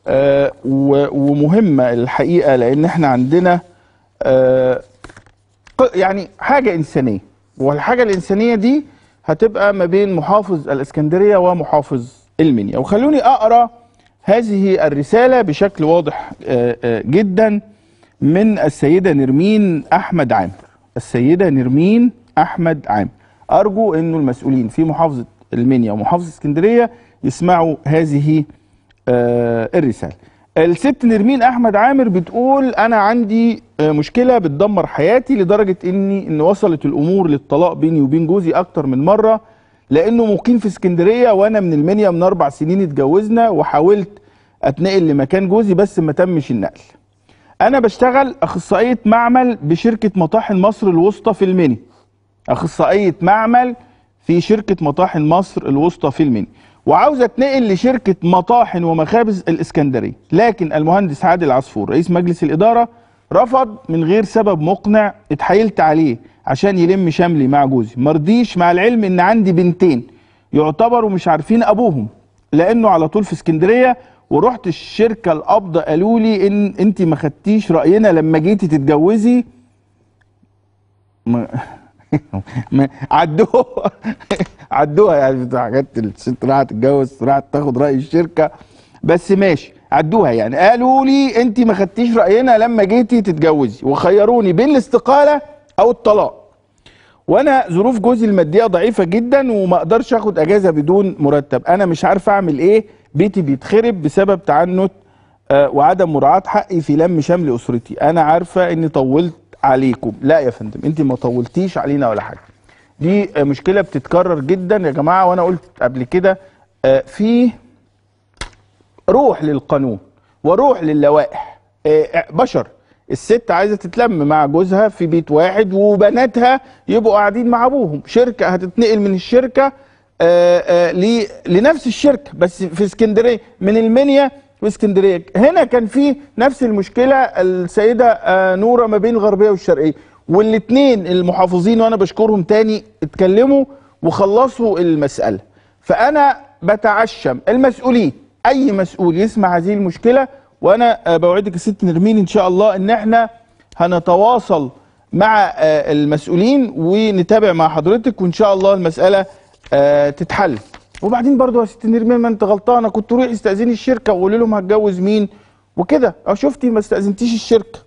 آه، و- ومهمه الحقيقه لان احنا عندنا آه، ق- يعني حاجه انسانيه والحاجه الانسانيه دي هتبقى ما بين محافظ الاسكندريه ومحافظ المنيا وخلوني اقرا هذه الرساله بشكل واضح آه، آه، جدا من السيده نرمين احمد عامر السيده نرمين احمد عامر ارجو انه المسؤولين في محافظه المنيا ومحافظه اسكندريه يسمعوا هذه آه، الرساله الست نرمين احمد عامر بتقول انا عندي آه، مشكله بتدمر حياتي لدرجه اني ان وصلت الامور للطلاق بيني وبين جوزي اكتر من مره لانه مقيم في اسكندريه وانا من المنيا من اربع سنين اتجوزنا وحاولت اتنقل لمكان جوزي بس ما تمش النقل انا بشتغل اخصائيه معمل بشركه مطاحن مصر الوسطى في المنيا اخصائيه معمل في شركه مطاحن مصر الوسطى في المنيا وعاوز اتنقل لشركه مطاحن ومخابز الاسكندريه لكن المهندس عادل عصفور رئيس مجلس الاداره رفض من غير سبب مقنع اتحايلت عليه عشان يلم شملي مع جوزي مرضيش مع العلم ان عندي بنتين يعتبروا مش عارفين ابوهم لانه على طول في اسكندريه ورحت الشركه القبض قالوا لي ان انت ما خدتيش راينا لما جيتي تتجوزي ما ما عدوها عدوها يعني بتاع حاجات الست راحت تتجوز راحت تاخد راي الشركه بس ماشي عدوها يعني قالوا لي انت ما خدتيش راينا لما جيتي تتجوزي وخيروني بين الاستقاله او الطلاق وانا ظروف جوزي الماديه ضعيفه جدا وما اقدرش اخد اجازه بدون مرتب انا مش عارف اعمل ايه بيتي بيتخرب بسبب تعنت آه، وعدم مراعاه حقي في لم شمل اسرتي انا عارفه اني طولت عليكم لا يا فندم انت ما طولتيش علينا ولا حاجه دي آه، مشكله بتتكرر جدا يا جماعه وانا قلت قبل كده آه، في روح للقانون وروح للوائح آه، بشر الست عايزه تتلم مع جوزها في بيت واحد وبناتها يبقوا قاعدين مع ابوهم شركه هتتنقل من الشركه آه، آه، ل- لنفس الشركه بس في اسكندريه من المنيا في اسكندريه هنا كان في نفس المشكله السيده آه، نوره ما بين الغربيه والشرقيه والاثنين المحافظين وانا بشكرهم تاني اتكلموا وخلصوا المساله فانا بتعشم المسؤولين اي مسؤول يسمع هذه المشكله وانا آه، بوعدك يا ست نرمين ان شاء الله ان احنا هنتواصل مع آه، المسؤولين ونتابع مع حضرتك وان شاء الله المساله آه، تتحل وبعدين برضو يا ست نرمين ما انت غلطانه كنت روحي استاذني الشركه وقولي لهم هتجوز مين وكده اه شفتي ما استاذنتيش الشركه